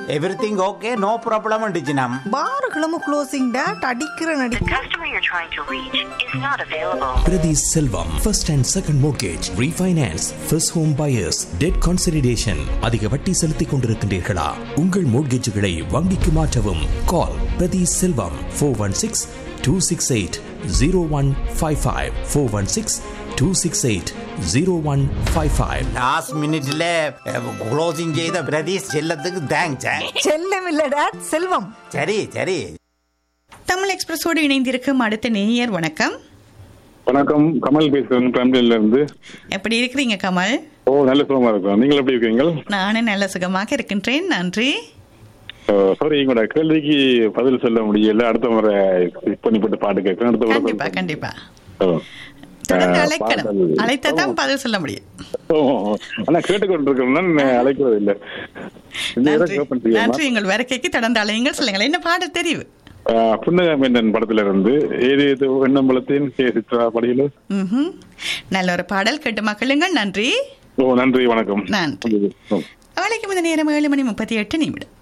Everything okay no problem டிச்சினம் பாருகளும் closing date அடிக்கிற நடி The customer you're trying to reach is not available. Priti Selvam, first and second mortgage, refinance, first home buyers, debt consolidation. அதிக வட்டி செலுத்திக் கொண்டிருக்கின்றீர்களா உங்கள் மோட்கேஜுகளை வங்கிக்கு மாற்றவும் கால் பிரதி செல்வம் four one six two six eight zero one five five four one six two six eight zero one five five last மினிட்ல closing செய்த பிரதீஷ் செல்லத்துக்கு தேங்க்ஸ் செல்லம் இல்ல டேட் செல்வம் சரி சரி தமிழ் எக்ஸ்பிரஸோடு இணைந்திருக்கும் அடுத்த நேயர் வணக்கம் வணக்கம் கமல் பேசுறேன் ஃபேமிலியில இருந்து எப்படி இருக்கிறீங்க கமல் ஓ நல்ல சுகமா இருக்கும் நீங்கள் எப்படி இருக்கீங்க நானும் நல்ல சுகமாக இருக்கின்றேன் நன்றி சாரி எங்களோட கேள்விக்கு பதில் சொல்ல முடியல அடுத்த முறை skip பண்ணி போட்டு பாட்டு கேட்கிறேன் அடுத்த முறை கண்டிப்பா சொல்றேன். கண்டிப்பா ஓ. தொடர்ந்து அஹ், அழைக்கணும் பாடல். அழைத்தா தான் பதில் சொல்ல முடியும் ஓ, ஓ. ஆனா கேட்டுக்கொண்டிருக்கோம்னா அழைக்கிறது இல்ல இந்த இடம் நன்றி open செய்யுமா? நன்றி உங்கள் வருகைக்கு தொடர்ந்து அழையுங்கள் சொல்லுங்கள் என்ன பாடல் தெரிவு அஹ், புன்னகை மேந்தன் படத்துல இருந்து ஏது ஏது எண்ணம்பலத்தின் கே சித்ரா படியில ம்ஹும். நல்ல ஒரு பாடல் கேட்டு மக்களுங்கள் நன்றி ஓ நன்றி வணக்கம் நன்றி ஓ. அவளைக்கு முதல் நேரம் ஏழு மணி முப்பத்தி எட்டு நிமிடம்